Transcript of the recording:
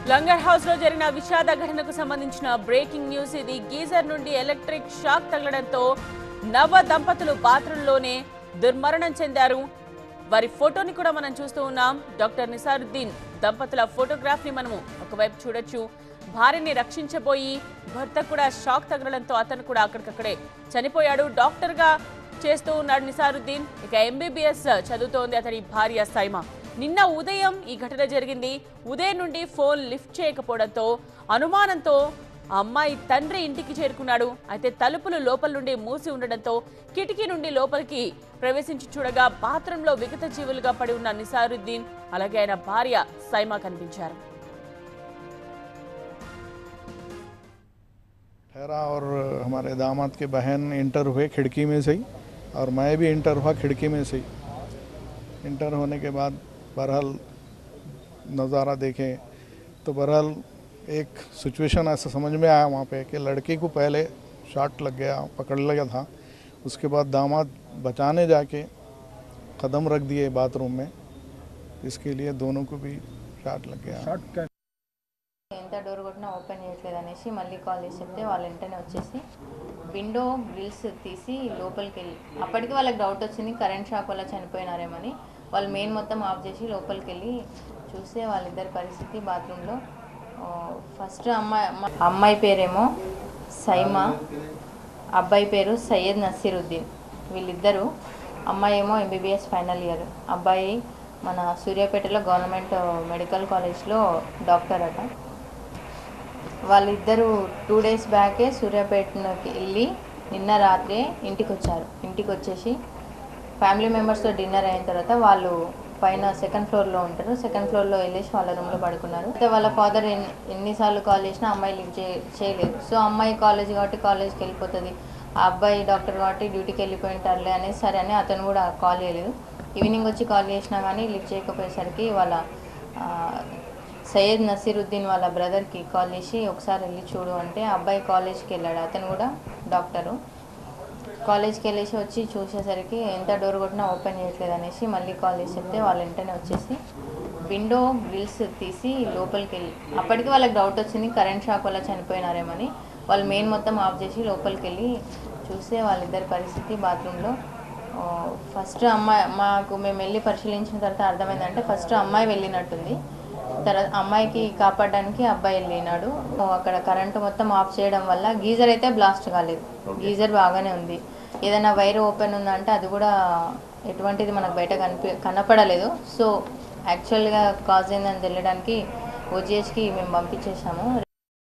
langar house లో జరిగిన విషాద ఘటనకు సంబంధించిన బ్రేకింగ్ న్యూస్ ఇది గీజర్ నుండి ఎలక్ట్రిక్ షాక్ తగలడంతో నవ దంపతులు బాత్రూంలోనే దుర్మరణం చెందారు వారి ఫోటోని కూడా మనం చూస్తూ ఉన్నాం డాక్టర్ నిసారుద్దీన్ దంపతుల ఫోటోగ్రాఫ్ ని మనము ఒకవైపు చూడొచ్చు భార్యని రక్షించబోయి భర్త కూడా షాక్ తగలడంతో అతను కూడా అక్కడికక్కడే చనిపోయాడు డాక్టర్ గా చేస్తూ ఉన్నాడు నిసారుద్దీన్ ఇక ఎంబీబీఎస్ చదువుతోంది అతని భార్య సైమా నిన్న ఉదయం ఈ ఘటన జరిగింది ఉదయం నుండి ఫోన్ లిఫ్ట్ చేయకపోవడంతో అనుమానంతో ఆ అమ్మాయి తండ్రి ఇంటికి చేరుకున్నాడు అయితే తలుపులు లోపల నుండి మూసి ఉండడంతో కిటికీ నుండి లోపలికి ప్రవేశించి చూడగా బాత్రూంలో విగత జీవులుగా పడి ఉన్న నిసారుద్దీన్ అలాగే ఆయన భార్య సైమా కనిపించారు ठहरा और हमारे दामाद के बहन इंटर हुए खिड़की में से ही और मैं भी इंटर हुआ खिड़की में से ही इंटर होने के बाद बहरहाल नज़ारा देखे तो बहरहाल एक सिचुएशन ऐसा समझ में आया वहाँ पे कि लड़की को पहले शॉट लग गया पकड़ लिया था उसके बाद दामाद बचाने जाके कदम रख दिए बाथरूम में इसके लिए दोनों को भी शॉट लग गया ఎంత డోర్ కొట్టినా ఓపెన్ చేయట్లేదు అనేసి మళ్ళీ కాల్ చేసి చెప్తే వాళ్ళు వెంటనే వచ్చేసి విండో గ్రిల్స్ తీసి లోపలికి వెళ్ళి అప్పటికి వాళ్ళకి డౌట్ వచ్చింది కరెంట్ షాక్ వల్ల చనిపోయినారేమని వాళ్ళు మెయిన్ మొత్తం ఆఫ్ చేసి లోపలికి వెళ్ళి చూస్తే వాళ్ళిద్దరి పరిస్థితి బాత్రూంలో ఫస్ట్ అమ్మాయి అమ్మ- అమ్మాయి పేరేమో సైమా అబ్బాయి పేరు సయ్యద్ నసీరుద్దీన్ వీళ్ళిద్దరూ అమ్మాయి ఏమో ఎంబీబీఎస్ ఫైనల్ ఇయర్ అబ్బాయి మన సూర్యాపేటలో గవర్నమెంట్ మెడికల్ కాలేజ్లో డాక్టర్ అట వాళ్ళిద్దరూ టూ డేస్ బ్యాకే సూర్యాపేటకి వెళ్ళి నిన్న రాత్రే ఇంటికి వచ్చారు ఇంటికి వచ్చేసి ఫ్యామిలీ మెంబర్స్తో డిన్నర్ అయిన తర్వాత వాళ్ళు పైన సెకండ్ ఫ్లోర్లో ఉంటారు సెకండ్ ఫ్లోర్లో వెళ్ళేసి వాళ్ళ రూమ్లో పడుకున్నారు అయితే వాళ్ళ ఫాదర్ ఎన్ని ఎన్నిసార్లు కాల్ చేసినా అమ్మాయి లివ్ చే చేయలేదు సో అమ్మాయి కాలేజ్ కాబట్టి కాలేజ్కి వెళ్ళిపోతుంది ఆ అబ్బాయి డాక్టర్ కాబట్టి డ్యూటీకి వెళ్ళిపోయింటారులే అనేసి సరే అని అతను కూడా కాల్ చేయలేదు ఈవినింగ్ వచ్చి కాల్ చేసినా కానీ లిఫ్ట్ చేయకపోయేసరికి వాళ్ళ ఆ, సయ్యద్ నసీరుద్దీన్ వాళ్ళ బ్రదర్కి కాల్ చేసి ఒకసారి వెళ్ళి చూడు అంటే ఆ అబ్బాయి కాలేజ్కి వెళ్ళాడు అతను కూడా డాక్టరు కాలేజ్కి వెళ్ళేసి వచ్చి చూసేసరికి ఎంత డోర్ కొట్టినా ఓపెన్ చేయట్లేదు అనేసి మళ్ళీ కాల్ చేసి చెప్తే వాళ్ళు వెంటనే వచ్చేసి విండో గ్రిల్స్ తీసి లోపలికి వెళ్ళి అప్పటికి వాళ్ళకి డౌట్ వచ్చింది కరెంట్ షాక్ వల్ల చనిపోయినారేమని వాళ్ళు మెయిన్ మొత్తం ఆఫ్ చేసి లోపలికి వెళ్ళి చూస్తే వాళ్ళిద్దరి పరిస్థితి బాత్రూంలో ఫస్ట్ అమ్మాయి మాకు మేము వెళ్ళి పరిశీలించిన తర్వాత అర్థమైందంటే ఫస్ట్ అమ్మాయి వెళ్ళినట్టుంది తర్వాత అమ్మాయికి కాపాడడానికి అబ్బాయి వెళ్ళినాడు అక్కడ కరెంటు మొత్తం ఆఫ్ చేయడం వల్ల గీజర్ అయితే బ్లాస్ట్ కాలేదు గీజర్ బాగానే ఉంది ఏదైనా వైర్ ఓపెన్ ఉందంటే అది కూడా ఎటువంటిది మనకు బయట కనిపి కనపడలేదు సో యాక్చువల్గా కాజ్ ఏందని తెలియడానికి ఓజిహెచ్కి మేము పంపించేసాము